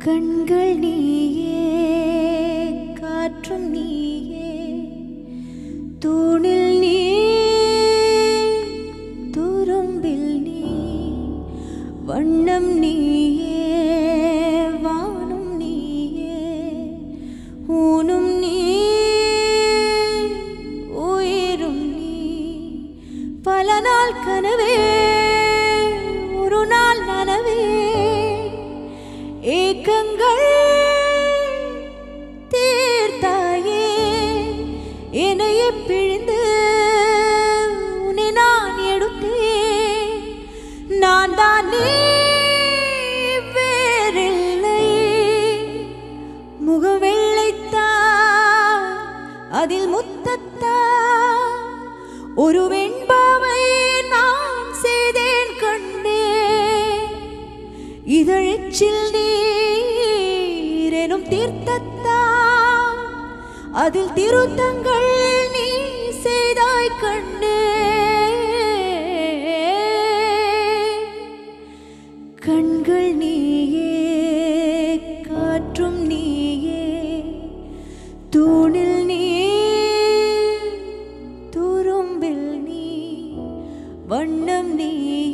கண்கள் நீயே காற்றும் நீயே தூணில் நீ துரும்பில் நீ வண்ணம் நீயே வானும் நீயே ஊனும் நீ உயிரும் நீ பல நாள் கனவே ஒரு நாள் நனவே ஏக்கங்கள் தீர்த்தாயே என்னையே பிழிந்து உன்னை நான் எடுத்தேன் நான் தான் நீ வேறில்லை முகம் வெள்ளைத்தான் அதில் முத்தத்தான் ஒரு வெண்பாவை நான் செய்தேன் கண்டே இதழிச்சில் நீரெனும் தீர்த்தத்தான் அதில் திருத்தங்கள் நீ செய்தாய் கண்டே கண்கள் நீயே காற்றும் நீயே தூணில் நீ துரும்பில் நீ வண்ணம் நீ